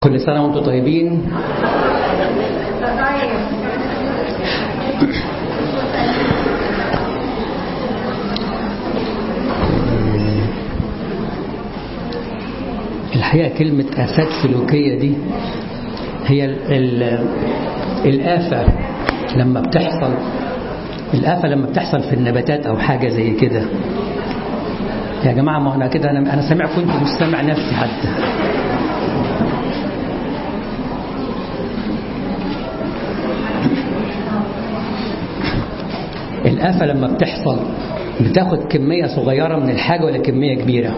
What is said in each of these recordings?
كل سنة وانتم طيبين الحقيقة كلمة آفات سلوكية دي هي ال ال الآفة لما بتحصل الآفة لما بتحصل في النباتات أو حاجة زي كده يا جماعة ما أنا كده أنا أنا سامعكم أنتم مش سامع نفسي حتى الآفة لما بتحصل بتاخد كمية صغيرة من الحاجة ولا كمية كبيرة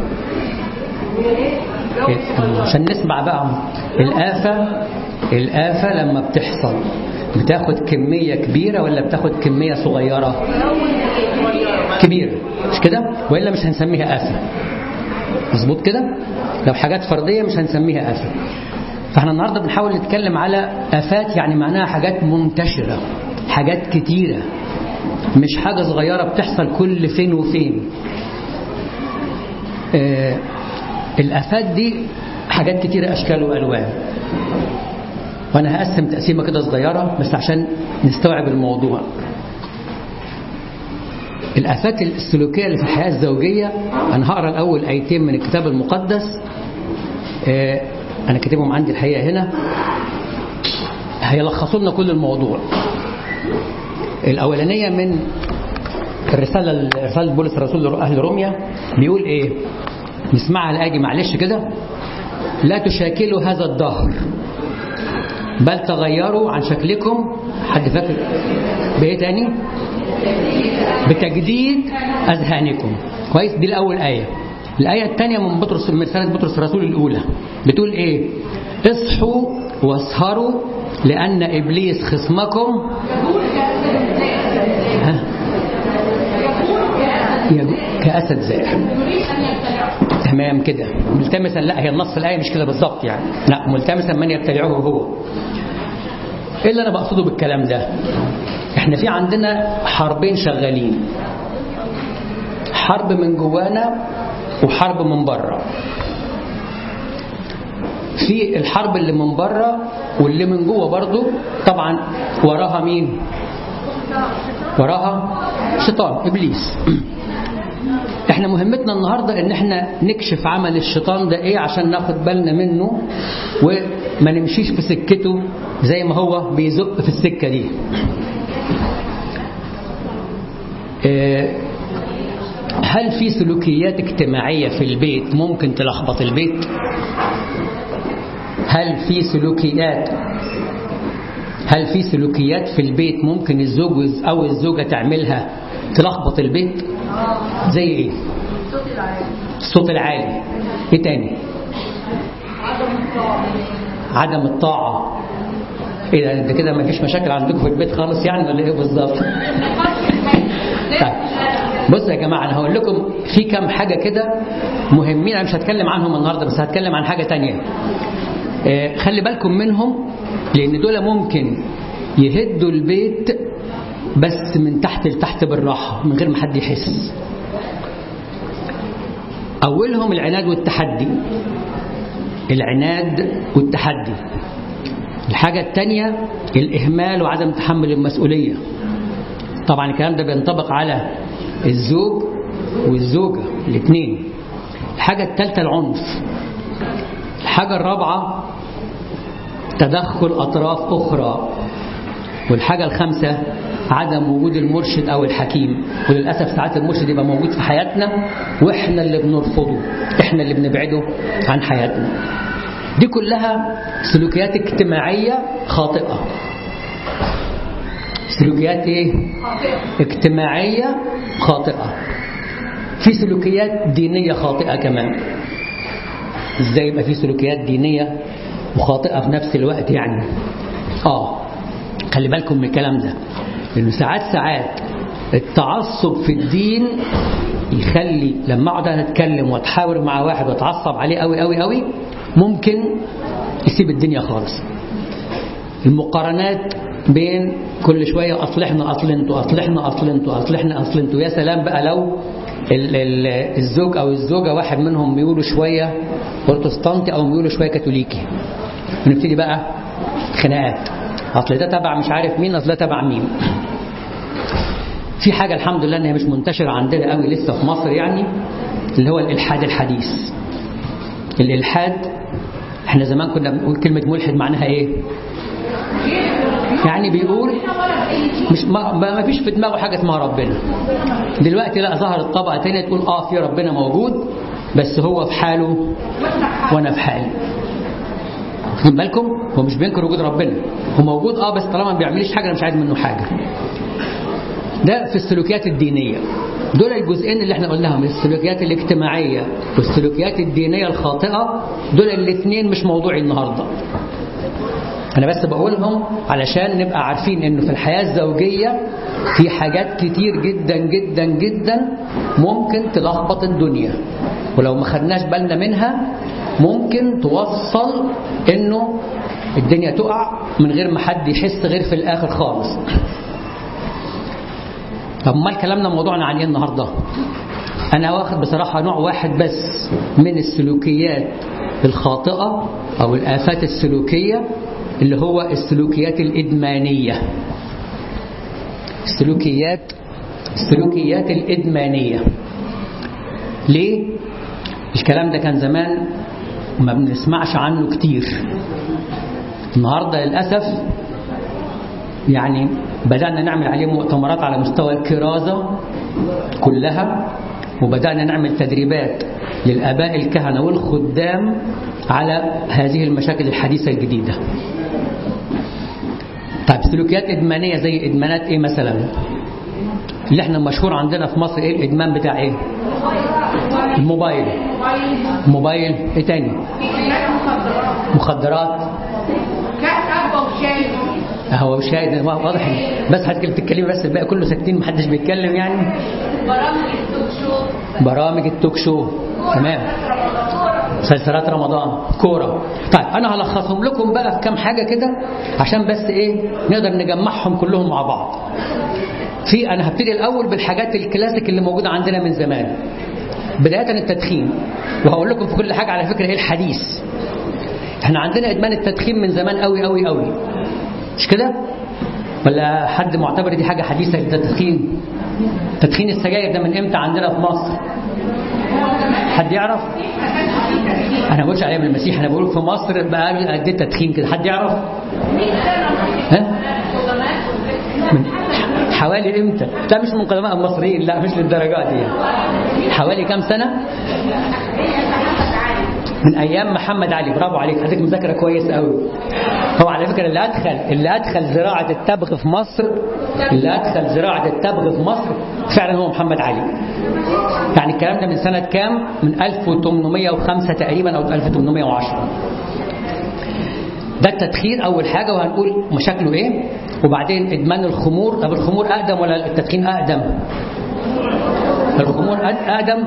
عشان نسمع بقى الآفة الآفة لما بتحصل بتاخد كمية كبيرة ولا بتاخد كمية صغيرة كبيرة مش كده وإلا مش هنسميها آفة مظبوط كده لو حاجات فردية مش هنسميها آفة فاحنا النهاردة بنحاول نتكلم على آفات يعني معناها حاجات منتشرة حاجات كتيرة مش حاجة صغيرة بتحصل كل فين وفين آه الآفات دي حاجات كتيرة أشكال وألوان وأنا هقسم تقسيمة كده صغيرة بس عشان نستوعب الموضوع الآفات السلوكية اللي في الحياة الزوجية أنا هقرأ الأول آيتين من الكتاب المقدس آه أنا كاتبهم عندي الحقيقة هنا هيلخصوا لنا كل الموضوع الأولانية من الرسالة رسالة بولس الرسول لأهل روميا بيقول إيه نسمعها الآجي معلش كده لا تشاكلوا هذا الدهر بل تغيروا عن شكلكم حد فاكر بإيه تاني بتجديد أذهانكم كويس دي الأول آية الآية الثانية من بطرس من رسالة بطرس الرسول الأولى بتقول إيه اصحوا واسهروا لأن إبليس خصمكم كأسد زائر تمام كده ملتمسا لا هي النص الآية مش كده بالظبط يعني لا ملتمسا من يبتلعه هو ايه اللي انا بقصده بالكلام ده احنا في عندنا حربين شغالين حرب من جوانا وحرب من بره في الحرب اللي من بره واللي من جوه برضو طبعا وراها مين وراها شيطان ابليس احنا مهمتنا النهاردة ان احنا نكشف عمل الشيطان ده ايه عشان ناخد بالنا منه وما نمشيش في سكته زي ما هو بيزق في السكة دي اه هل في سلوكيات اجتماعية في البيت ممكن تلخبط البيت هل في سلوكيات هل في سلوكيات في البيت ممكن الزوج او الزوجة تعملها تلخبط البيت زي ايه الصوت العالي ايه تاني عدم الطاعة ايه ده انت كده ما فيش مشاكل عندكم في البيت خالص يعني ولا ايه بالظبط طيب بصوا يا جماعة انا هقول لكم في كام حاجة كده مهمين انا مش هتكلم عنهم النهاردة بس هتكلم عن حاجة تانية آه خلي بالكم منهم لان دول ممكن يهدوا البيت بس من تحت لتحت بالراحة من غير ما حد يحس أولهم العناد والتحدي العناد والتحدي الحاجة الثانية الإهمال وعدم تحمل المسؤولية طبعا الكلام ده بينطبق على الزوج والزوجة الاثنين الحاجة الثالثة العنف الحاجة الرابعة تدخل أطراف أخرى والحاجة الخامسة عدم وجود المرشد أو الحكيم وللأسف ساعات المرشد يبقى موجود في حياتنا وإحنا اللي بنرفضه إحنا اللي بنبعده عن حياتنا دي كلها سلوكيات اجتماعية خاطئة سلوكيات ايه اجتماعية خاطئة في سلوكيات دينية خاطئة كمان ازاي يبقى في سلوكيات دينية وخاطئة في نفس الوقت يعني اه خلي بالكم من الكلام ده لأنه ساعات ساعات التعصب في الدين يخلي لما اقعد اتكلم واتحاور مع واحد واتعصب عليه قوي قوي قوي ممكن يسيب الدنيا خالص المقارنات بين كل شوية أصلحنا أصل انتوا أصلحنا أصل انتوا أصلحنا أصل انتوا يا سلام بقى لو ال ال الزوج أو الزوجة واحد منهم بيقولوا شوية بروتستانتي أو بيقولوا شوية كاثوليكي ونبتدي بقى خناقات اصل ده تبع مش عارف مين اصل ده تبع مين في حاجة الحمد لله انها مش منتشرة عندنا قوي لسه في مصر يعني اللي هو الالحاد الحديث الالحاد احنا زمان كنا بنقول كلمة ملحد معناها ايه يعني بيقول مش ما, ما فيش في دماغه حاجة اسمها ربنا دلوقتي لا ظهرت طبقة تانية تقول اه في ربنا موجود بس هو في حاله وانا في حالي واخدين بالكم هو مش بينكر وجود ربنا هو موجود اه بس طالما ما بيعملش حاجة انا مش عايز منه حاجة ده في السلوكيات الدينية دول الجزئين اللي احنا قلناهم السلوكيات الاجتماعية والسلوكيات الدينية الخاطئة دول الاثنين مش موضوعي النهاردة انا بس بقولهم علشان نبقى عارفين انه في الحياة الزوجية في حاجات كتير جدا جدا جدا ممكن تلخبط الدنيا ولو ما خدناش بالنا منها ممكن توصل انه الدنيا تقع من غير ما حد يحس غير في الاخر خالص طب ما كلامنا موضوعنا عن ايه النهارده انا واخد بصراحه نوع واحد بس من السلوكيات الخاطئه او الافات السلوكيه اللي هو السلوكيات الادمانيه السلوكيات السلوكيات الادمانيه ليه الكلام ده كان زمان ما بنسمعش عنه كتير النهارده للاسف يعني بدأنا نعمل عليه مؤتمرات على مستوى الكرازة كلها وبدأنا نعمل تدريبات للآباء الكهنة والخدام على هذه المشاكل الحديثة الجديدة طيب سلوكيات إدمانية زي إدمانات إيه مثلا اللي احنا مشهور عندنا في مصر إيه الإدمان بتاع إيه الموبايل موبايل إيه تاني مخدرات هو مش شاهد واضح بس حضرتك بتتكلمي بس الباقي كله ساكتين محدش بيتكلم يعني برامج التوك شو برامج التوك شو تمام مسلسلات رمضان كورة طيب أنا هلخصهم لكم بقى في كام حاجة كده عشان بس إيه نقدر نجمعهم كلهم مع بعض في أنا هبتدي الأول بالحاجات الكلاسيك اللي موجودة عندنا من زمان بداية التدخين وهقول لكم في كل حاجة على فكرة إيه الحديث احنا عندنا إدمان التدخين من زمان قوي قوي قوي مش كده ولا حد معتبر دي حاجة حديثة التدخين تدخين السجاير ده من امتى عندنا في مصر حد يعرف انا ما بقولش عليها من المسيح انا بقول في مصر بقى قد ايه تدخين كده حد يعرف ها من حوالي امتى لا مش من قدماء المصريين لا مش للدرجات دي حوالي كام سنه من ايام محمد علي برافو عليك حضرتك مذاكره كويس قوي هو على فكره اللي ادخل اللي ادخل زراعه التبغ في مصر اللي ادخل زراعه التبغ في مصر فعلا هو محمد علي يعني الكلام ده من سنه كام من 1805 تقريبا او 1810 ده التدخين اول حاجه وهنقول مشاكله ايه وبعدين ادمان الخمور طب الخمور اقدم ولا التدخين اقدم الخمور اقدم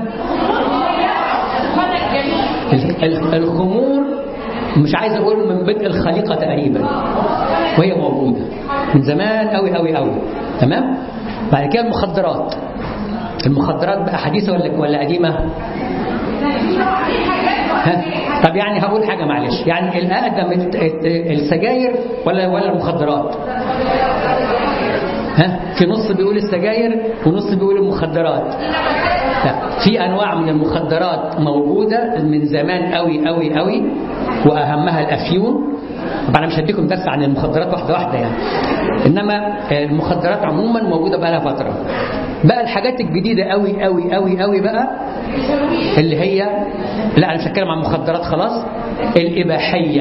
الخمور مش عايز اقول من بدء الخليقه تقريبا وهي موجوده من زمان قوي قوي قوي تمام بعد كده المخدرات المخدرات بقى حديثه ولا ولا قديمه ها؟ طب يعني هقول حاجه معلش يعني الاقدم السجاير ولا ولا المخدرات ها في نص بيقول السجاير ونص بيقول المخدرات لا في انواع من المخدرات موجوده من زمان قوي قوي قوي واهمها الافيون طبعا انا مش هديكم درس عن المخدرات واحده واحده يعني انما المخدرات عموما موجوده بقى لها فتره بقى الحاجات الجديده قوي قوي قوي قوي بقى اللي هي لا انا مش هتكلم عن المخدرات خلاص الاباحيه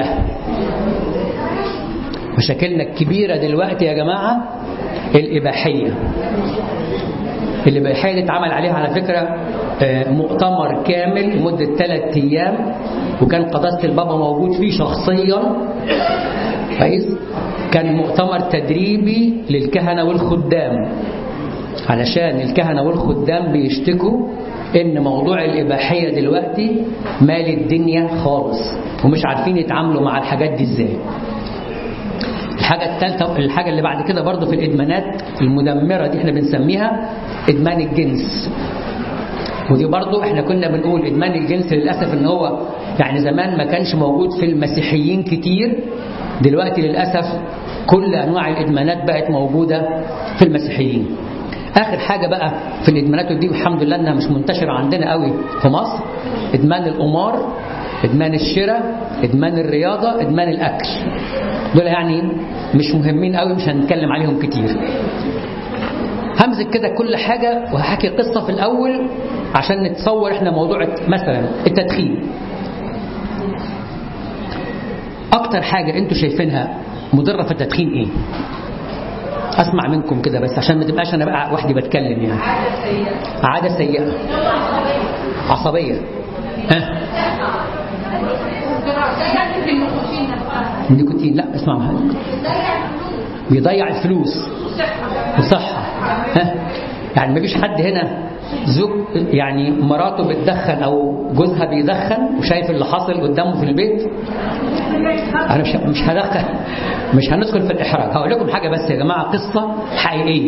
مشاكلنا الكبيره دلوقتي يا جماعه الاباحيه الإباحية دي اتعمل عليها على فكرة مؤتمر كامل لمدة ثلاث أيام وكان قداسة البابا موجود فيه شخصيا كويس كان مؤتمر تدريبي للكهنة والخدام علشان الكهنة والخدام بيشتكوا ان موضوع الإباحية دلوقتي مال الدنيا خالص ومش عارفين يتعاملوا مع الحاجات دي ازاي الحاجة الثالثة الحاجة اللي بعد كده برضو في الإدمانات المدمرة دي احنا بنسميها إدمان الجنس ودي برضو احنا كنا بنقول إدمان الجنس للأسف ان هو يعني زمان ما كانش موجود في المسيحيين كتير دلوقتي للأسف كل أنواع الإدمانات بقت موجودة في المسيحيين آخر حاجة بقى في الإدمانات ودي الحمد لله أنها مش منتشرة عندنا قوي في مصر إدمان القمار إدمان الشراء إدمان الرياضة إدمان الأكل دول يعني مش مهمين قوي مش هنتكلم عليهم كتير همسك كده كل حاجة وهحكي قصة في الأول عشان نتصور احنا موضوع مثلا التدخين أكتر حاجة انتوا شايفينها مضرة في التدخين ايه؟ أسمع منكم كده بس عشان ما تبقاش أنا بقى وحدي بتكلم يعني عادة سيئة عادة سيئة عصبية ها زي في النقوشين نفسها النيكوتين لا اسمع معايا بيضيع الفلوس وصحة ها يعني ما فيش حد هنا زوج يعني مراته بتدخن او جوزها بيدخن وشايف اللي حاصل قدامه في البيت انا مش مش هدخل مش هندخل في الاحراج هقول لكم حاجه بس يا جماعه قصه حقيقيه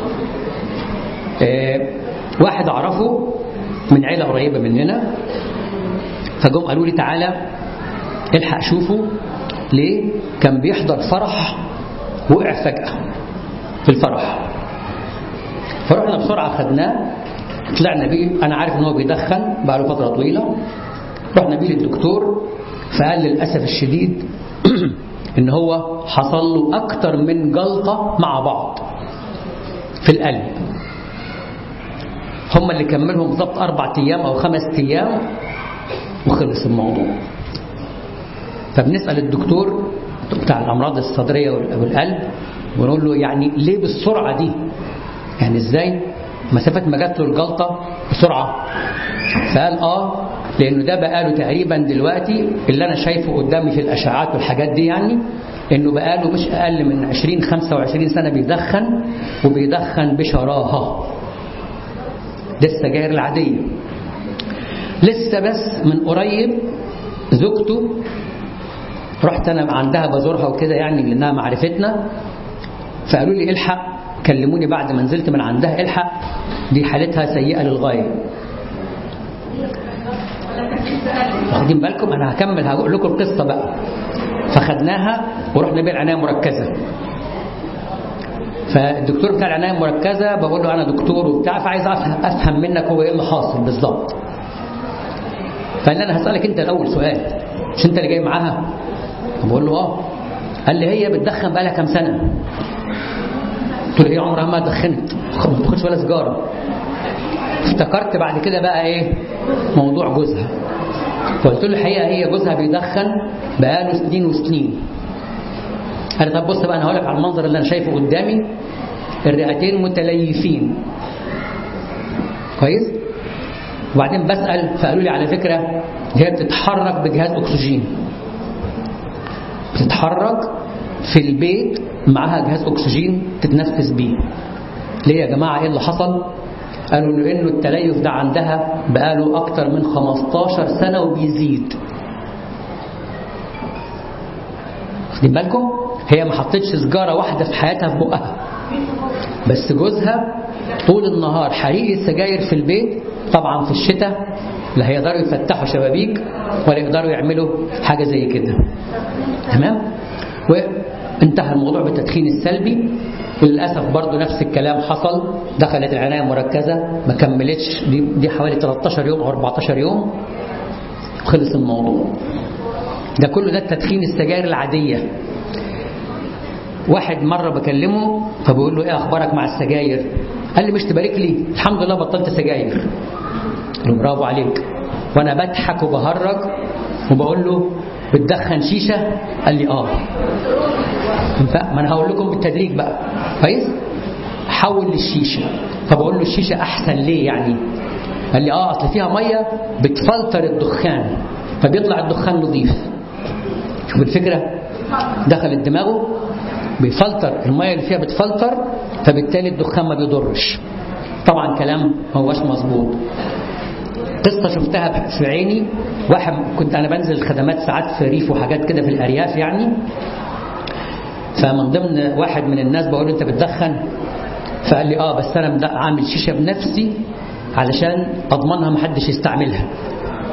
آه، واحد اعرفه من عيله قريبه مننا فجم قالوا لي تعالى الحق شوفه ليه كان بيحضر فرح وقع فجأة في الفرح فرحنا بسرعة خدناه طلعنا بيه أنا عارف إن هو بيدخن بقى له فترة طويلة رحنا بيه للدكتور فقال للأسف الشديد إن هو حصل له أكتر من جلطة مع بعض في القلب هم اللي كملهم بالظبط أربع أيام أو خمس أيام وخلص الموضوع فبنسأل الدكتور بتاع الأمراض الصدرية والقلب ونقول له يعني ليه بالسرعة دي يعني ازاي مسافة ما جات له الجلطة بسرعة فقال اه لأنه ده بقاله تقريبا دلوقتي اللي أنا شايفه قدامي في الأشعاعات والحاجات دي يعني إنه بقاله مش أقل من 20 25 سنة بيدخن وبيدخن بشراهة ده السجاير العادية لسه بس من قريب زوجته رحت انا عندها بزورها وكده يعني لانها معرفتنا فقالوا لي الحق كلموني بعد ما نزلت من عندها الحق دي حالتها سيئه للغايه واخدين بالكم انا هكمل هقول لكم القصه بقى فخدناها ورحنا بيها العنايه المركزه فالدكتور بتاع العنايه المركزه بقول له انا دكتور وبتاع فعايز أفهم- افهم منك هو ايه اللي حاصل بالظبط فقال لي انا هسالك انت الاول سؤال مش انت اللي جاي معاها بقول له اه قال لي هي بتدخن بقالها كام سنه قلت له هي عمرها ما دخنت ما بتاخدش ولا سيجاره افتكرت بعد كده بقى ايه موضوع جوزها فقلت له الحقيقه هي جوزها بيدخن بقاله سنين وسنين قال لي طب بص بقى انا هقول لك على المنظر اللي انا شايفه قدامي الرئتين متليفين كويس وبعدين بسأل فقالوا لي على فكرة هي بتتحرك بجهاز أكسجين بتتحرك في البيت معاها جهاز أكسجين تتنفس بيه ليه يا جماعة إيه اللي حصل قالوا له إنه التليف ده عندها بقاله أكتر من 15 سنة وبيزيد واخدين بالكم هي ما حطتش سجارة واحدة في حياتها في بقها بس جوزها طول النهار حريق السجاير في البيت طبعا في الشتاء لا هيقدروا يفتحوا شبابيك ولا يقدروا يعملوا حاجة زي كده تمام وانتهى الموضوع بالتدخين السلبي وللأسف برضو نفس الكلام حصل دخلت العناية المركزة ما كملتش دي, دي حوالي 13 يوم أو 14 يوم خلص الموضوع ده كله ده التدخين السجاير العادية واحد مرة بكلمه فبقول له ايه اخبارك مع السجاير قال لي مش تبارك لي الحمد لله بطلت سجاير قلت له برافو عليك وانا بضحك وبهرج وبقول له بتدخن شيشة قال لي اه ما انا هقول لكم بالتدريج بقى كويس حول للشيشة فبقول له الشيشة احسن ليه يعني قال لي اه اصل فيها مية بتفلتر الدخان فبيطلع الدخان نظيف شوف الفكرة دخلت دماغه بيفلتر المية اللي فيها بتفلتر فبالتالي الدخان ما بيضرش طبعا كلام ما هوش مظبوط قصة شفتها في عيني واحد كنت أنا بنزل الخدمات ساعات في ريف وحاجات كده في الأرياف يعني فمن ضمن واحد من الناس بقول له أنت بتدخن فقال لي آه بس أنا عامل شيشة بنفسي علشان أضمنها محدش يستعملها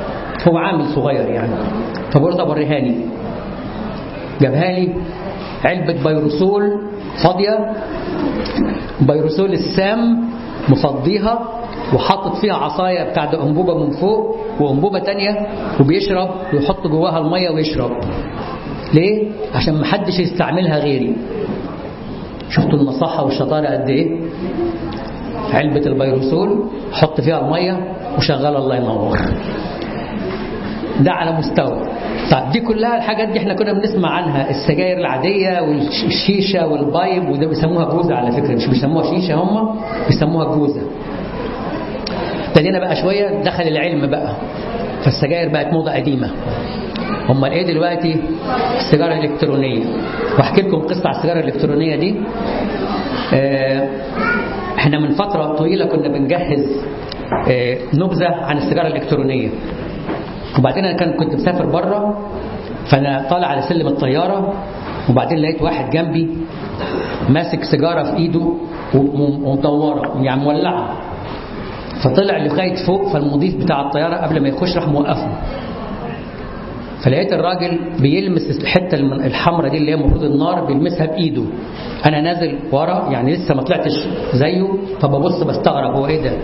هو عامل صغير يعني فبقول طب وريهاني جابها لي علبة بيروسول فاضية بيروسول السام مفضيها وحاطط فيها عصاية بتاعت أنبوبة من فوق وأنبوبة تانية وبيشرب ويحط جواها المية ويشرب ليه؟ عشان محدش يستعملها غيري شفتوا النصاحة والشطارة قد إيه؟ علبة البيروسول حط فيها المية وشغال الله ينور ده على مستوى طيب دي كلها الحاجات دي احنا كنا بنسمع عنها السجاير العادية والشيشة والبايب وده بيسموها جوزة على فكرة مش بيسموها شيشة هم بيسموها جوزة ابتدينا بقى شوية دخل العلم بقى فالسجاير بقت موضة قديمة هم ايه دلوقتي السيجارة الإلكترونية واحكي لكم قصة على السيجارة الإلكترونية دي اه احنا من فترة طويلة كنا بنجهز اه نبذة عن السيجارة الإلكترونية وبعدين انا كان كنت مسافر بره فانا طالع على سلم الطياره وبعدين لقيت واحد جنبي ماسك سيجاره في ايده ومدوره يعني مولعه فطلع لغايه فوق فالمضيف بتاع الطياره قبل ما يخش راح موقفه فلقيت الراجل بيلمس الحته الحمراء دي اللي هي المفروض النار بيلمسها بايده انا نازل ورا يعني لسه ما طلعتش زيه فببص بستغرب هو ايه ده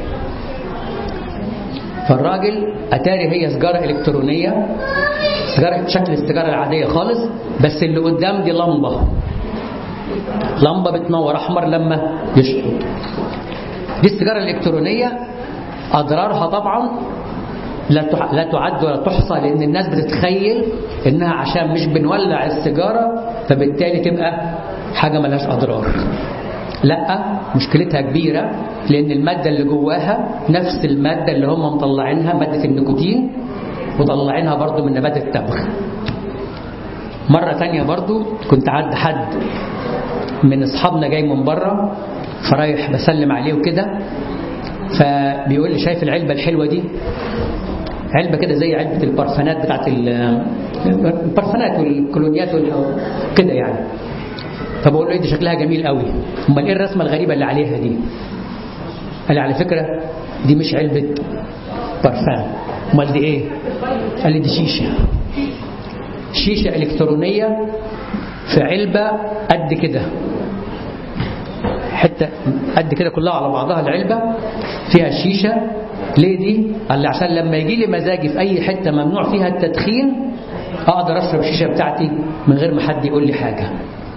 فالراجل اتاري هي سيجاره الكترونيه سيجاره شكل السيجاره العاديه خالص بس اللي قدام دي لمبه لمبه بتنور احمر لما يشطب دي السيجاره الالكترونيه اضرارها طبعا لا لا تعد ولا تحصى لان الناس بتتخيل انها عشان مش بنولع السيجاره فبالتالي تبقى حاجه ملهاش اضرار لا مشكلتها كبيرة لأن المادة اللي جواها نفس المادة اللي هم مطلعينها مادة النيكوتين وطلعينها برضو من نبات التبغ مرة تانية برضو كنت عد حد من أصحابنا جاي من بره فرايح بسلم عليه وكده فبيقول لي شايف العلبة الحلوة دي علبة كده زي علبة البرفانات بتاعت البرفانات والكولونيات كده يعني فبقول له ايه دي شكلها جميل قوي امال ايه الرسمه الغريبه اللي عليها دي قال لي على فكره دي مش علبه برفان امال دي ايه قال لي دي شيشه شيشه الكترونيه في علبه قد كده حته قد كده كلها على بعضها العلبه فيها شيشه ليه دي قال لي عشان لما يجي لي مزاجي في اي حته ممنوع فيها التدخين اقدر اشرب الشيشه بتاعتي من غير ما حد يقول لي حاجه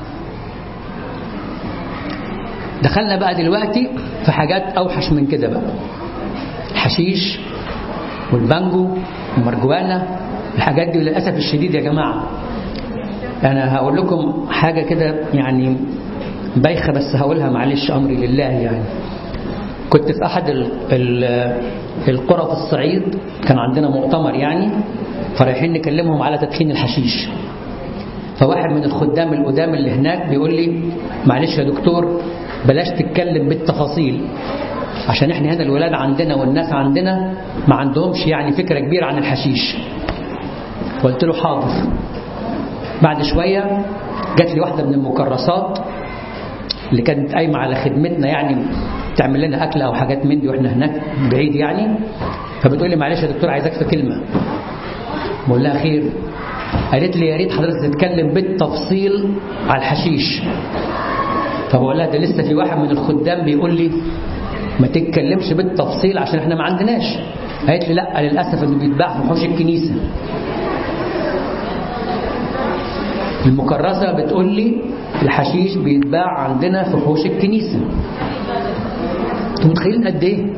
دخلنا بقى دلوقتي في حاجات أوحش من كده بقى الحشيش والبانجو والمرجوانة الحاجات دي للأسف الشديد يا جماعة أنا هقول لكم حاجة كده يعني بايخة بس هقولها معلش أمري لله يعني كنت في أحد ال ال القرى في الصعيد كان عندنا مؤتمر يعني فرايحين نكلمهم على تدخين الحشيش فواحد من الخدام القدام اللي هناك بيقول لي معلش يا دكتور بلاش تتكلم بالتفاصيل عشان احنا هنا الولاد عندنا والناس عندنا ما عندهمش يعني فكرة كبيرة عن الحشيش قلت له حاضر بعد شوية جات لي واحدة من المكرسات اللي كانت قايمة على خدمتنا يعني تعمل لنا أكل أو حاجات من دي وإحنا هناك بعيد يعني فبتقول لي معلش يا دكتور عايزك في كلمة بقول لها خير قالت لي يا ريت حضرتك تتكلم بالتفصيل على الحشيش فبقول لها ده لسه في واحد من الخدام بيقول لي ما تتكلمش بالتفصيل عشان احنا ما عندناش قالت لي لا للاسف انه بيتباع في حوش الكنيسه المكرسه بتقول لي الحشيش بيتباع عندنا في حوش الكنيسه انتوا متخيلين قد ايه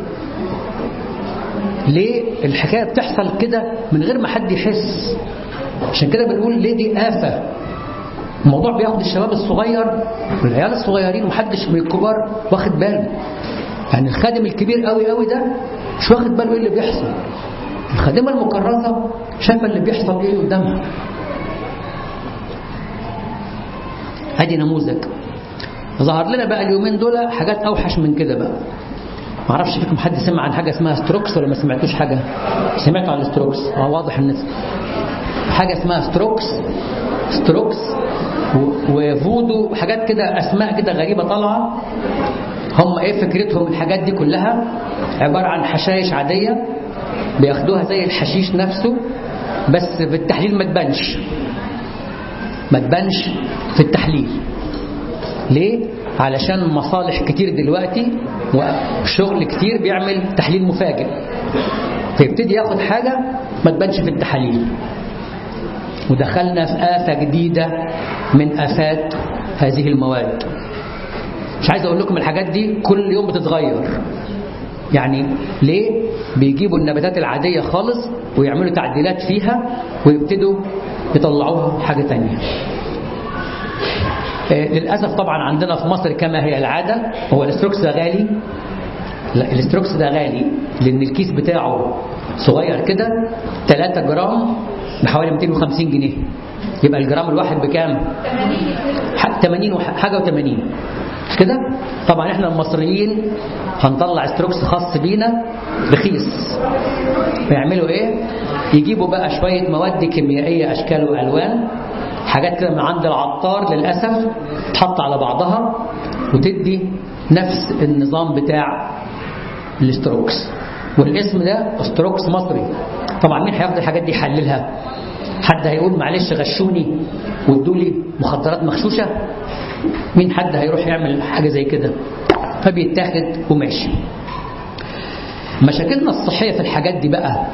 ليه الحكايه بتحصل كده من غير ما حد يحس عشان كده بنقول ليه دي آفة الموضوع بياخد الشباب الصغير والعيال الصغيرين ومحدش من الكبار واخد باله يعني الخادم الكبير قوي قوي ده مش واخد باله ايه اللي بيحصل الخادمة المكرسة شايفة اللي بيحصل ايه قدامها ادي نموذج ظهر لنا بقى اليومين دول حاجات اوحش من كده بقى ما اعرفش فيكم حد سمع عن حاجه اسمها ستروكس ولا ما سمعتوش حاجه سمعتوا عن الستروكس اه واضح ان حاجه اسمها ستروكس ستروكس وفودو وحاجات كده اسماء كده غريبه طالعه هم ايه فكرتهم الحاجات دي كلها عباره عن حشائش عاديه بياخدوها زي الحشيش نفسه بس في التحليل ما تبانش ما تبانش في التحليل ليه؟ علشان مصالح كتير دلوقتي وشغل كتير بيعمل تحليل مفاجئ فيبتدي ياخد حاجة ما تبانش في التحاليل ودخلنا في آفة جديدة من آفات هذه المواد مش عايز أقول لكم الحاجات دي كل يوم بتتغير يعني ليه بيجيبوا النباتات العادية خالص ويعملوا تعديلات فيها ويبتدوا يطلعوها حاجة تانية للأسف طبعا عندنا في مصر كما هي العادة هو الاستروكس ده غالي لا الاستروكس ده غالي لأن الكيس بتاعه صغير كده 3 جرام بحوالي 250 جنيه يبقى الجرام الواحد بكام 80 حاجة و80 مش كده طبعا احنا المصريين هنطلع استروكس خاص بينا رخيص فيعملوا ايه يجيبوا بقى شوية مواد كيميائية اشكال والوان حاجات كده من عند العطار للأسف تحط على بعضها وتدي نفس النظام بتاع الاستروكس والاسم ده استروكس مصري طبعا مين هياخد الحاجات دي يحللها حد هيقول معلش غشوني وادوا لي مخدرات مغشوشه مين حد هيروح يعمل حاجه زي كده فبيتاخد وماشي مشاكلنا الصحيه في الحاجات دي بقى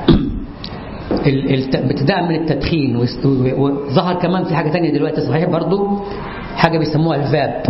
ابتداء من التدخين وظهر كمان في حاجه تانية دلوقتي صحيح برضو حاجه بيسموها الفاب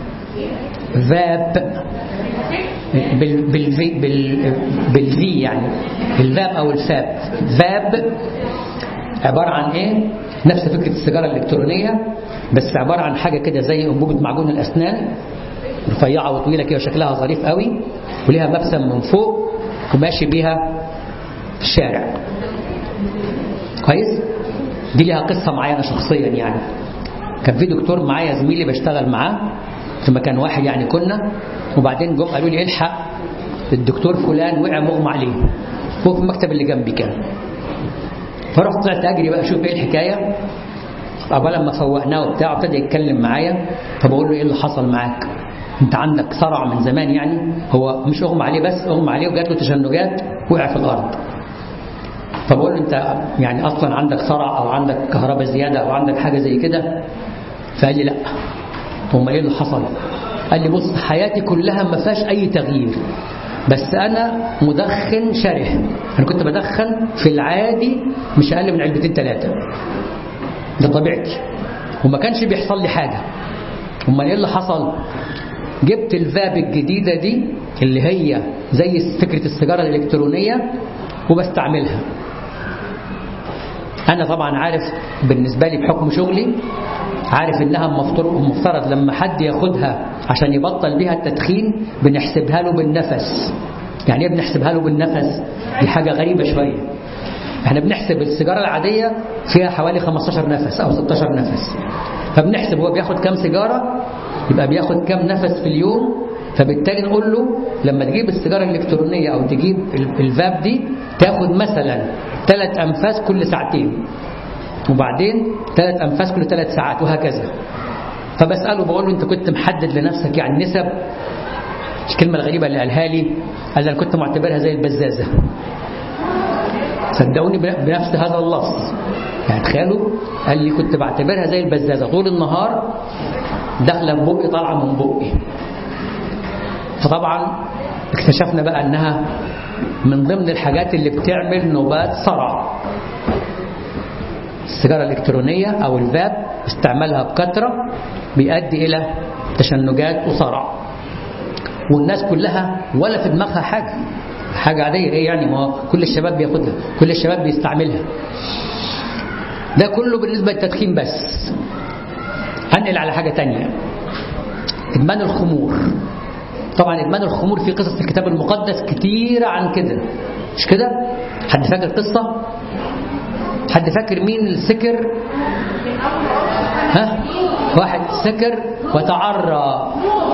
فاب بال بالفي بال بالفي يعني الفاب او الفاب فاب عباره عن ايه نفس فكره السيجاره الالكترونيه بس عباره عن حاجه كده زي انبوبه معجون الاسنان رفيعه وطويله كده وشكلها ظريف قوي وليها مبسم من فوق وماشي بيها في الشارع كويس دي ليها قصه معايا انا شخصيا يعني كان في دكتور معايا زميلي بشتغل معاه في مكان واحد يعني كنا وبعدين جم قالوا لي الحق الدكتور فلان وقع مغمى عليه هو في المكتب اللي جنبي كان فرحت طلعت اجري بقى اشوف ايه الحكايه عقبال لما فوقناه وبتاع ابتدى يتكلم معايا فبقول له ايه اللي حصل معاك انت عندك صرع من زمان يعني هو مش اغمى عليه بس اغمى عليه وجات له تشنجات وقع في الارض فبقول له انت يعني اصلا عندك صرع او عندك كهرباء زياده او عندك حاجه زي كده فقال لي لا امال ايه اللي حصل قال لي بص حياتي كلها ما فيهاش اي تغيير بس انا مدخن شره انا كنت بدخن في العادي مش اقل من علبتين ثلاثه ده طبيعتي وما كانش بيحصل لي حاجه امال ايه اللي حصل جبت الفاب الجديده دي اللي هي زي فكره السيجاره الالكترونيه وبستعملها انا طبعا عارف بالنسبه لي بحكم شغلي عارف انها مفترض لما حد ياخدها عشان يبطل بيها التدخين بنحسبها له بالنفس يعني ايه بنحسبها له بالنفس دي حاجه غريبه شويه احنا بنحسب السيجاره العاديه فيها حوالي 15 نفس او 16 نفس فبنحسب هو بياخد كام سيجاره يبقى بياخد كام نفس في اليوم فبالتالي نقول له لما تجيب السيجاره الالكترونيه او تجيب الفاب دي تاخد مثلا ثلاث انفاس كل ساعتين وبعدين ثلاث انفاس كل ثلاث ساعات وهكذا فبساله بقول له انت كنت محدد لنفسك يعني نسب الكلمه الغريبه اللي قالها لي قال انا كنت معتبرها زي البزازه صدقوني بنفس هذا اللفظ يعني تخيلوا قال لي كنت بعتبرها زي البزازه طول النهار داخله في بقي طالعه من بقي فطبعا اكتشفنا بقى انها من ضمن الحاجات اللي بتعمل نوبات صرع السيجارة الإلكترونية أو الفاب استعمالها بكثرة بيؤدي إلى تشنجات وصرع والناس كلها ولا في دماغها حاجة حاجة عادية إيه يعني ما كل الشباب بياخدها كل الشباب بيستعملها ده كله بالنسبة للتدخين بس أنقل على حاجة تانية إدمان الخمور طبعا إدمان الخمور في قصص الكتاب المقدس كتيرة عن كده مش كده حد فاكر قصة حد فاكر مين السكر ها واحد سكر وتعرى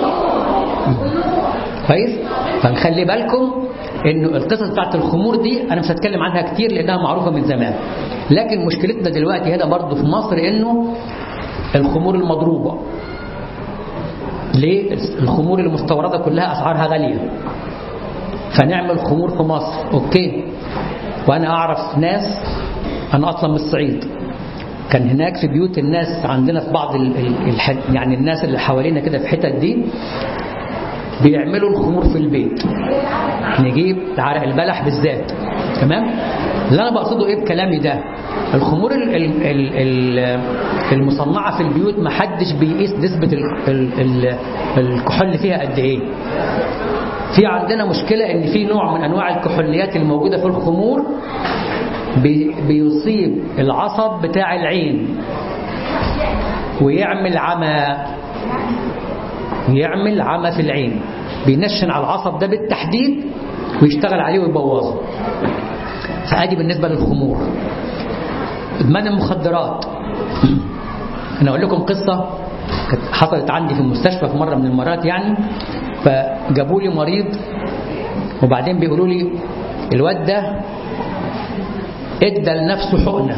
كويس فنخلي بالكم انه القصص بتاعت الخمور دي انا مش هتكلم عنها كتير لانها معروفه من زمان لكن مشكلتنا دلوقتي هنا برضه في مصر انه الخمور المضروبه ليه الخمور المستورده كلها اسعارها غاليه فنعمل خمور في مصر اوكي وأنا أعرف ناس أنا أصلا من الصعيد كان هناك في بيوت الناس عندنا في بعض ال ال الح... يعني الناس اللي حوالينا كده في حتت دي بيعملوا الخمور في البيت نجيب عرق البلح بالذات تمام اللي انا بقصده ايه بكلامي ده الخمور ال ال ال ال المصنعه في البيوت ما حدش بيقيس نسبه ال ال ال الكحول فيها قد ايه في عندنا مشكله ان في نوع من انواع الكحوليات الموجوده في الخمور بي بيصيب العصب بتاع العين ويعمل عمى يعمل عمى في العين بينشن على العصب ده بالتحديد ويشتغل عليه ويبوظه فادي بالنسبه للخمور ادمان المخدرات انا اقول لكم قصه كانت حصلت عندي في المستشفى في مره من المرات يعني فجابوا لي مريض وبعدين بيقولوا لي الواد ده ادى لنفسه حقنه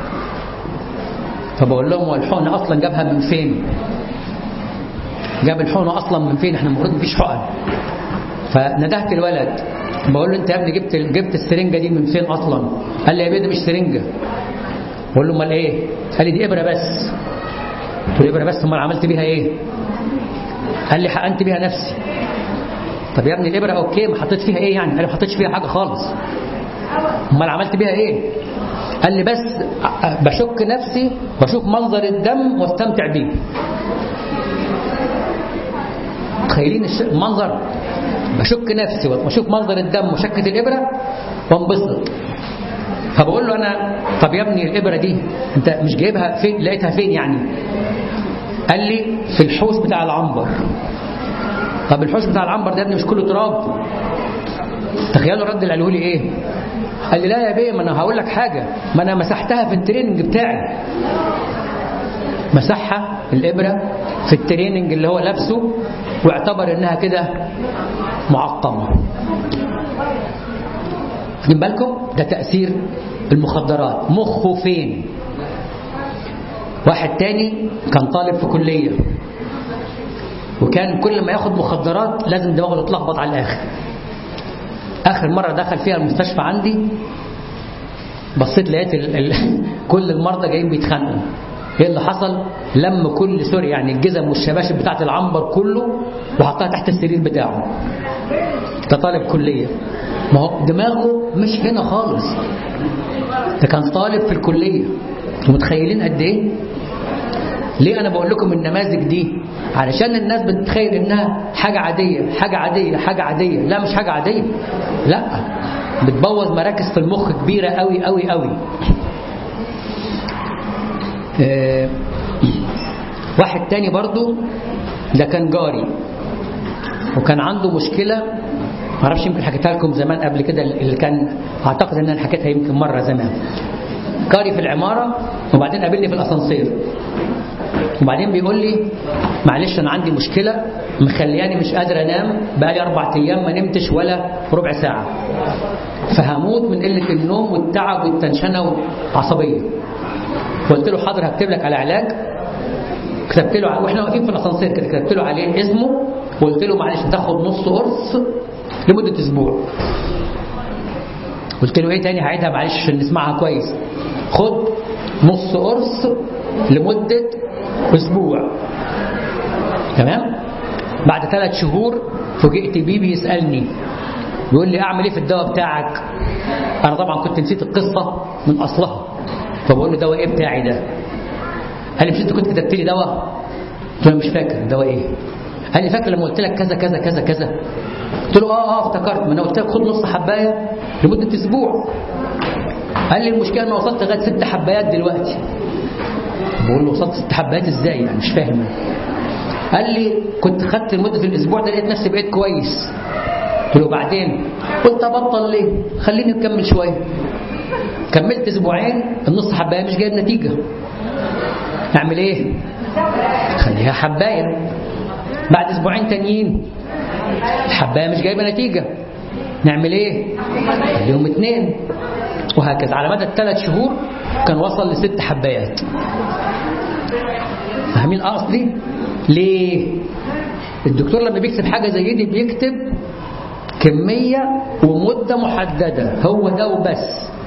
فبقول لهم هو الحقنه اصلا جابها من فين جاب الحقنه اصلا من فين احنا المفروض مفيش حقن فندهت الولد بقول له انت يا ابني جبت جبت السرنجه دي من فين اصلا قال لي يا بيه دي مش سرنجه بقول له امال ايه قال لي دي ابره بس قلت له ابره بس امال عملت بيها ايه قال لي حقنت بيها نفسي طب يا ابني الابره اوكي ما حطيت فيها ايه يعني قال لي ما حطيتش فيها حاجه خالص امال عملت بيها ايه قال لي بس بشك نفسي واشوف منظر الدم واستمتع بيه متخيلين المنظر بشك نفسي واشوف منظر الدم وشكة الإبرة وانبسط فبقول له أنا طب يا ابني الإبرة دي أنت مش جايبها فين لقيتها فين يعني قال لي في الحوش بتاع العنبر طب الحوش بتاع العنبر ده يا ابني مش كله تراب تخيلوا الرد اللي قاله لي ايه قال لي لا يا بيه ما انا هقول لك حاجه ما انا مسحتها في التريننج بتاعي مسحها الابره في التريننج اللي هو لابسه واعتبر انها كده معقمه واخدين بالكم ده تاثير المخدرات مخه فين واحد تاني كان طالب في كليه وكان كل ما ياخد مخدرات لازم دماغه تتلخبط على الاخر اخر مره دخل فيها المستشفى عندي بصيت لقيت ال... ال... كل المرضى جايين بيتخانقوا ايه اللي حصل لم كل سوري يعني الجزم والشباشب بتاعت العنبر كله وحطها تحت السرير بتاعه ده طالب كليه ما هو دماغه مش هنا خالص ده كان طالب في الكليه انتوا متخيلين قد ايه ليه انا بقول لكم النماذج دي علشان الناس بتتخيل انها حاجه عاديه حاجه عاديه حاجه عاديه لا مش حاجه عاديه لا بتبوظ مراكز في المخ كبيره قوي قوي قوي آه واحد تاني برضو ده كان جاري وكان عنده مشكلة معرفش يمكن حكيتها لكم زمان قبل كده اللي كان اعتقد ان انا حكيتها يمكن مرة زمان جاري في العمارة وبعدين قابلني في الاسانسير وبعدين بيقول لي معلش انا عندي مشكلة مخلياني مش قادر انام بقالي اربع ايام ما نمتش ولا ربع ساعة فهموت من قلة النوم والتعب والتنشنة والعصبية قلت له حاضر هكتب لك على علاج كتبت له واحنا واقفين في الاسانسير كده كتبت له عليه اسمه وقلت له معلش تاخد نص قرص لمده اسبوع قلت له ايه تاني هعيدها معلش عشان نسمعها كويس خد نص قرص لمده اسبوع تمام بعد ثلاث شهور فوجئت بيه بيسالني بيقول لي اعمل ايه في الدواء بتاعك انا طبعا كنت نسيت القصه من اصلها فبقول له دواء ايه بتاعي ده قال لي مش انت كنت كتبت لي دواء قلت له مش فاكر دواء ايه قال لي فاكر لما قلت لك كذا كذا كذا كذا قلت له اه اه افتكرت ما انا قلت لك خد نص حبايه لمده اسبوع قال لي المشكله انا وصلت لغايه ست حبايات دلوقتي بقول له وصلت ست حبايات ازاي يعني مش فاهم قال لي كنت خدت لمده الاسبوع ده لقيت نفسي بقيت كويس قلت له بعدين قلت ابطل ليه خليني نكمل شويه كملت اسبوعين النص حبايه مش جايب نتيجه نعمل ايه خليها حبايه بعد اسبوعين تانيين الحبايه مش جايبه نتيجه نعمل ايه خليهم اتنين وهكذا على مدى الثلاث شهور كان وصل لست حبايات فاهمين قصدي ليه الدكتور لما بيكتب حاجه زي دي بيكتب كميه ومده محدده هو ده وبس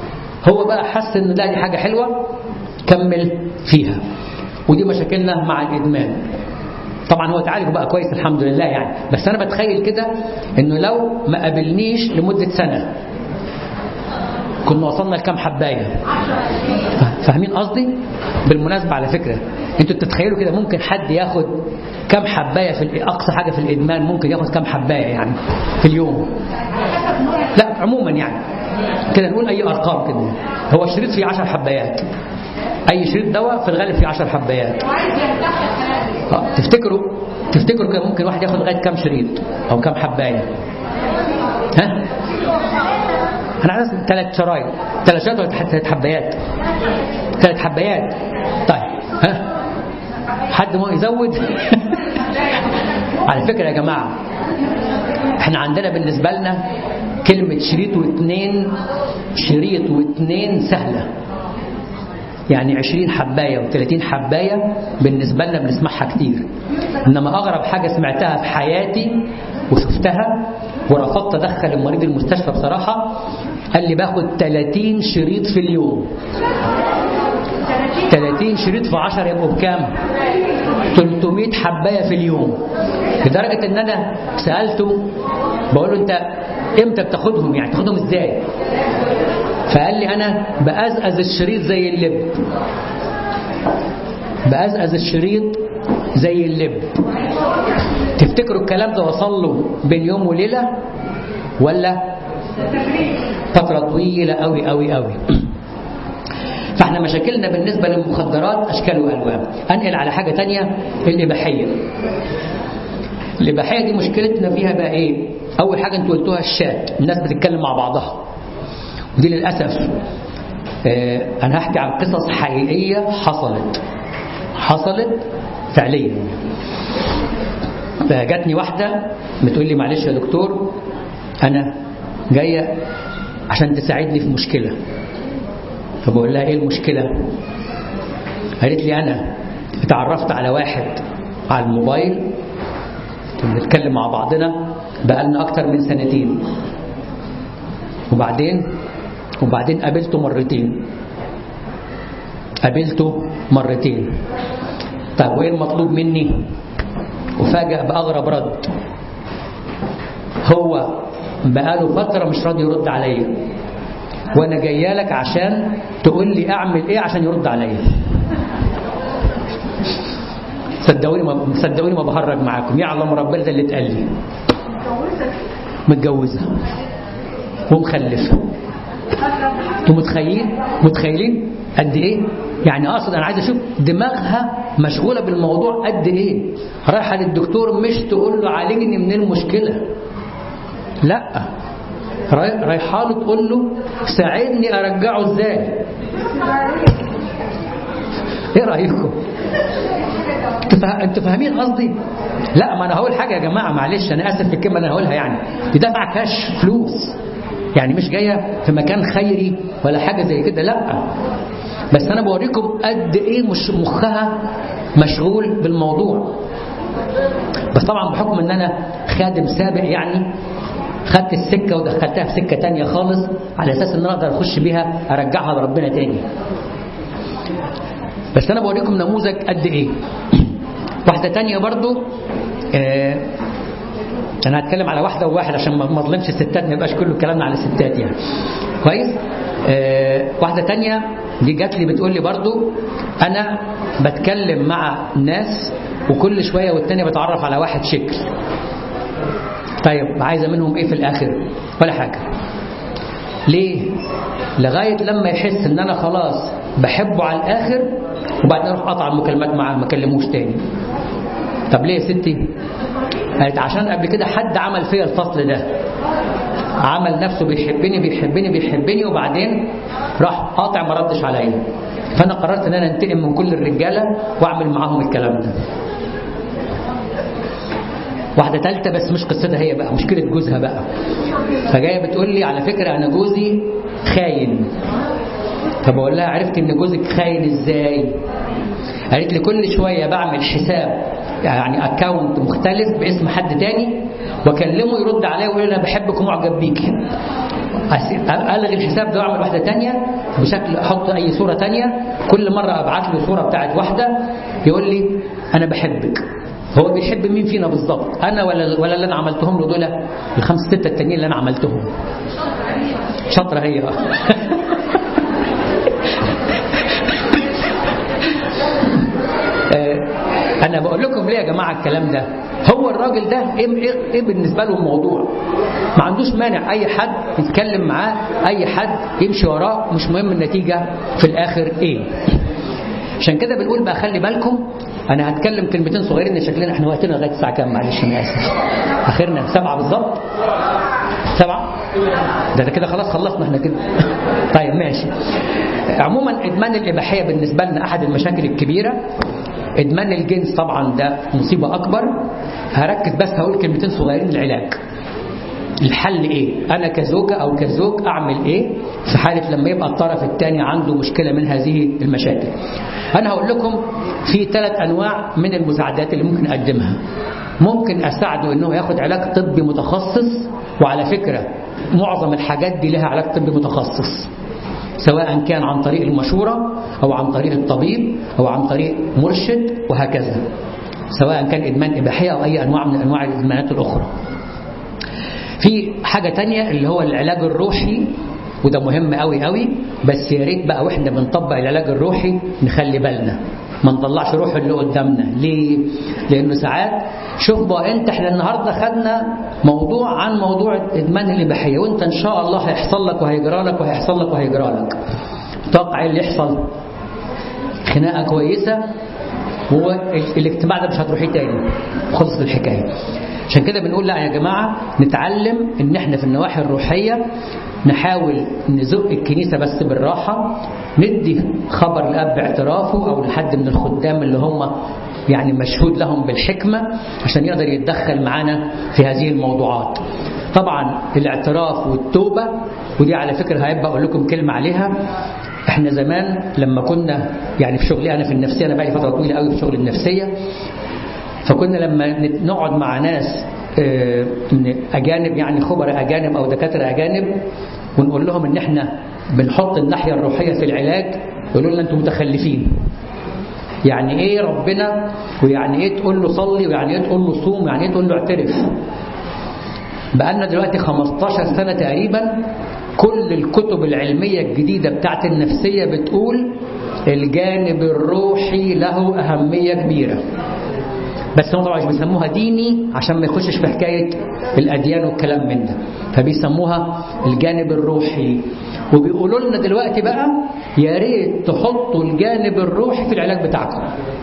هو بقى حس ان لا دي حاجه حلوه كمل فيها ودي مشاكلنا مع الادمان طبعا هو اتعالج بقى كويس الحمد لله يعني بس انا بتخيل كده انه لو ما قابلنيش لمده سنه كنا وصلنا لكام حبايه فاهمين قصدي بالمناسبه على فكره انتوا تتخيلوا كده ممكن حد ياخد كام حبايه في اقصى حاجه في الادمان ممكن ياخد كام حبايه يعني في اليوم لا عموما يعني كده نقول اي ارقام كده هو الشريط فيه 10 حبايات اي شريط دواء في الغالب فيه 10 حبايات آه، تفتكروا تفتكروا كده ممكن واحد ياخد لغايه كام شريط او كام حبايه ها انا عايز ثلاث شرايط ثلاث شرايط ولا ثلاث حبايات ثلاث حبايات طيب ها حد ما يزود على فكره يا جماعه احنا عندنا بالنسبه لنا كلمه شريط واثنين شريط واثنين سهله يعني 20 حباية و30 حباية بالنسبة لنا بنسمعها كتير إنما أغرب حاجة سمعتها في حياتي وشفتها ورفضت أدخل المريض المستشفى بصراحة قال لي باخد 30 شريط في اليوم 30 شريط في 10 يبقوا بكام 300 حباية في اليوم لدرجة ان انا سألته بقول له انت امتى بتاخدهم يعني تاخدهم ازاي فقال لي انا بأزأز الشريط زي اللب بأزأز الشريط زي اللب تفتكروا الكلام ده وصل له بين يوم وليلة ولا فترة طويلة قوي قوي قوي فاحنا مشاكلنا بالنسبة للمخدرات أشكال وألوان أنقل على حاجة تانية الإباحية الإباحية دي مشكلتنا فيها بقى إيه أول حاجة أنتوا قلتوها الشات الناس بتتكلم مع بعضها ودي للأسف آه أنا هحكي عن قصص حقيقية حصلت حصلت فعليا فجاتني واحدة بتقول لي معلش يا دكتور أنا جاية عشان تساعدني في مشكلة فبقول لها ايه المشكلة قالت لي انا اتعرفت على واحد على الموبايل بنتكلم مع بعضنا بقالنا اكتر من سنتين وبعدين وبعدين قابلته مرتين قابلته مرتين طيب وايه المطلوب مني وفاجأ بأغرب رد هو بقاله فترة مش راضي يرد عليا وانا جايه لك عشان تقول لي اعمل ايه عشان يرد عليا صدقوني ما صدقوني ما بهرج معاكم يعلم ربنا ده اللي اتقال لي متجوزه ومخلفه انتوا متخيلين متخيلين قد ايه يعني اقصد انا عايز اشوف دماغها مشغوله بالموضوع قد ايه رايحه للدكتور مش تقول له عالجني من المشكله لا رايحه له تقول له ساعدني ارجعه ازاي ايه رايكم انتوا فاهمين قصدي لا ما انا هقول حاجه يا جماعه معلش انا اسف في الكلمه اللي انا هقولها يعني دي دفع كاش فلوس يعني مش جايه في مكان خيري ولا حاجه زي كده لا بس انا بوريكم قد ايه مش مخها مشغول بالموضوع بس طبعا بحكم ان انا خادم سابق يعني خدت السكة ودخلتها في سكة تانية خالص على أساس أن أنا أقدر أخش بيها أرجعها لربنا تاني بس أنا بوريكم نموذج قد إيه واحدة تانية برضو آه أنا هتكلم على واحدة وواحد عشان ما اظلمش الستات ما يبقاش كله كلامنا على الستات يعني كويس آه واحدة تانية دي جات لي بتقول لي برضو أنا بتكلم مع ناس وكل شوية والتانية بتعرف على واحد شكل طيب عايزة منهم ايه في الاخر ولا حاجة ليه لغاية لما يحس ان انا خلاص بحبه على الاخر وبعدين اروح اقطع المكالمات معاه ما اكلموش تاني طب ليه يا ستي قالت عشان قبل كده حد عمل فيا الفصل ده عمل نفسه بيحبني بيحبني بيحبني وبعدين راح قاطع ما ردش عليا فانا قررت ان انا انتقم من كل الرجاله واعمل معاهم الكلام ده واحدة تالتة بس مش قصتها هي بقى مشكلة جوزها بقى فجاية بتقول لي على فكرة أنا جوزي خاين فبقول لها عرفت إن جوزك خاين إزاي قالت لي كل شوية بعمل حساب يعني اكونت مختلف باسم حد تاني واكلمه يرد عليا ويقول لي انا بحبك ومعجب بيكي أس- الغي الحساب ده واعمل واحده تانية بشكل احط اي صوره تانية كل مره ابعت له صوره بتاعت واحده يقول لي انا بحبك هو بيحب مين فينا بالظبط انا ولا ولا اللي انا عملتهم له دول الخمس سته التانيين اللي انا عملتهم شاطره هي آه، انا بقول لكم ليه يا جماعه الكلام ده هو الراجل ده ايه إيه- ايه بالنسبه له الموضوع ما عندوش مانع اي حد يتكلم معاه اي حد يمشي وراه مش مهم النتيجه في الاخر ايه عشان كده بنقول بقى خلي بالكم انا هتكلم كلمتين صغيرين شكلنا احنا وقتنا لغايه الساعه كام معلش انا اسف اخرنا سبعة بالظبط سبعة ده, ده كده خلاص خلصنا احنا كده طيب ماشي عموما ادمان الاباحيه بالنسبه لنا احد المشاكل الكبيره ادمان الجنس طبعا ده مصيبه اكبر هركز بس هقول كلمتين صغيرين العلاج الحل ايه انا كزوجة او كزوج اعمل ايه في حالة لما يبقى الطرف الثاني عنده مشكلة من هذه المشاكل انا هقول لكم في ثلاث انواع من المساعدات اللي ممكن اقدمها ممكن اساعده انه ياخد علاج طبي متخصص وعلى فكرة معظم الحاجات دي لها علاج طبي متخصص سواء كان عن طريق المشورة أو عن طريق الطبيب أو عن طريق مرشد وهكذا سواء كان إدمان إباحية أو أي أنواع من أنواع الإدمانات الأخرى في حاجة تانية اللي هو العلاج الروحي وده مهم قوي قوي بس يا ريت بقى واحنا بنطبق العلاج الروحي نخلي بالنا ما نطلعش روح اللي قدامنا ليه لانه ساعات شوف بقى انت احنا النهارده خدنا موضوع عن موضوع ادمان الاباحيه وانت ان شاء الله هيحصل لك وهيجرى لك وهيحصل لك وهيجرى لك توقع ايه اللي يحصل خناقه كويسه والاجتماع ده مش هتروحيه تاني خلصت الحكايه عشان كده بنقول لا يا جماعه نتعلم ان احنا في النواحي الروحيه نحاول نزق الكنيسه بس بالراحه ندي خبر لاب اعترافه او لحد من الخدام اللي هم يعني مشهود لهم بالحكمه عشان يقدر يتدخل معانا في هذه الموضوعات طبعا الاعتراف والتوبه ودي على فكره هيبقى اقول لكم كلمه عليها احنا زمان لما كنا يعني في شغلي انا في النفسيه انا بقالي فتره طويله قوي في شغل النفسيه فكنا لما نقعد مع ناس آه، من اجانب يعني خبراء اجانب او دكاتره اجانب ونقول لهم ان احنا بنحط الناحيه الروحيه في العلاج يقولوا لنا انتم متخلفين يعني ايه ربنا ويعني ايه تقول له صلي ويعني ايه تقول له صوم ويعني ايه تقول له اعترف بقالنا دلوقتي 15 سنة تقريبا كل الكتب العلمية الجديدة بتاعت النفسية بتقول الجانب الروحي له أهمية كبيرة بس هم طبعا مش بيسموها ديني عشان ما يخشش في حكاية الأديان والكلام من ده فبيسموها الجانب الروحي وبيقولوا لنا دلوقتي بقى يا ريت تحطوا الجانب الروحي في العلاج بتاعكم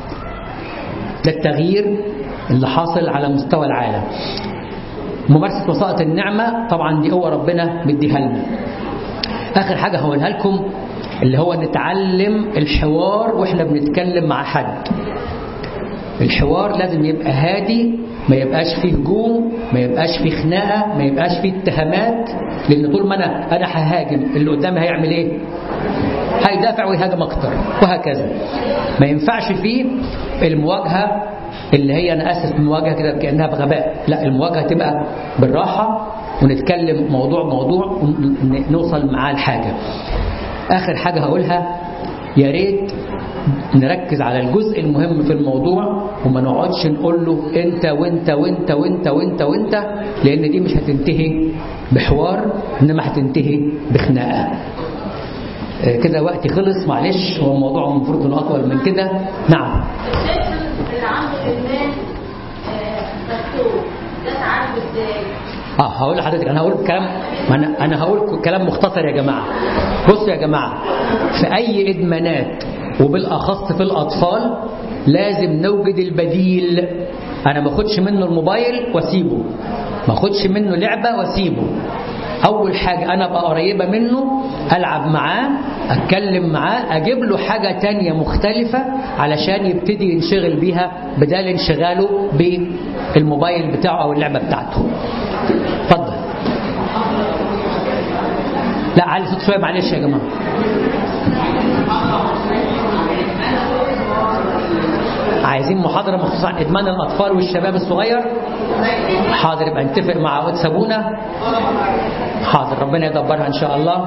ده التغيير اللي حاصل على مستوى العالم ممارسة وسائط النعمة طبعا دي قوة ربنا مديها لنا آخر حاجة هقولها لكم اللي هو نتعلم الحوار وإحنا بنتكلم مع حد الحوار لازم يبقى هادي ما يبقاش فيه هجوم ما يبقاش فيه خناقة ما يبقاش فيه اتهامات لأن طول ما أنا أنا ههاجم اللي قدامي هيعمل إيه؟ هيدافع ويهاجم أكتر وهكذا ما ينفعش فيه المواجهة اللي هي أنا آسف المواجهة كده كأنها بغباء لا المواجهة تبقى بالراحة ونتكلم موضوع موضوع ونوصل معاه لحاجة آخر حاجة هقولها يا ريت نركز على الجزء المهم في الموضوع وما نقعدش نقول له انت وانت وانت وانت وانت وانت لان دي مش هتنتهي بحوار انما هتنتهي بخناقه آه، كده وقتي خلص معلش هو الموضوع المفروض انه اطول من كده نعم اللي عنده ادمان مكتوب ده تعالج ازاي؟ اه هقول لحضرتك انا هقول كلام ما انا انا هقول كلام مختصر يا جماعه بصوا يا جماعه في اي ادمانات وبالاخص في الاطفال لازم نوجد البديل انا ما اخدش منه الموبايل واسيبه ما اخدش منه لعبه واسيبه اول حاجه انا ابقى قريبه منه العب معاه اتكلم معاه اجيب له حاجه تانية مختلفه علشان يبتدي ينشغل بيها بدل انشغاله بالموبايل بتاعه او اللعبه بتاعته اتفضل لا علي صوت شويه معلش يا جماعه عايزين محاضرة مخصوصة عن إدمان الأطفال والشباب الصغير حاضر يبقى نتفق مع قدس أبونا حاضر ربنا يدبرها إن شاء الله